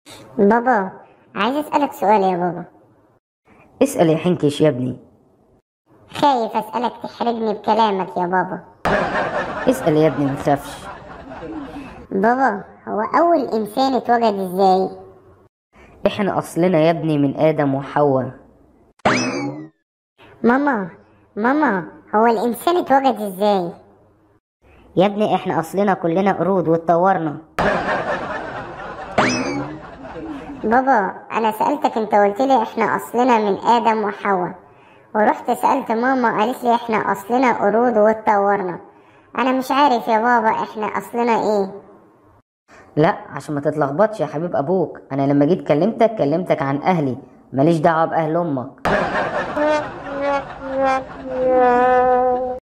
بابا عايز اسألك سؤال يا بابا اسأل يا حنكش يا ابني خايف اسألك تحرجني بكلامك يا بابا اسأل يا ابني ما تخافش بابا هو اول انسان اتوجد ازاي احنا اصلنا يا ابني من ادم وحواء ماما ماما هو الانسان اتوجد ازاي يا ابني احنا اصلنا كلنا قرود واتطورنا بابا انا سألتك انت قلت لي احنا اصلنا من ادم وحواء ورحت سألت ماما قالت لي احنا اصلنا قرود واتطورنا انا مش عارف يا بابا احنا اصلنا ايه لا عشان ما تتلخبطش يا حبيب ابوك انا لما جيت كلمتك كلمتك عن اهلي ماليش دعوه باهل امك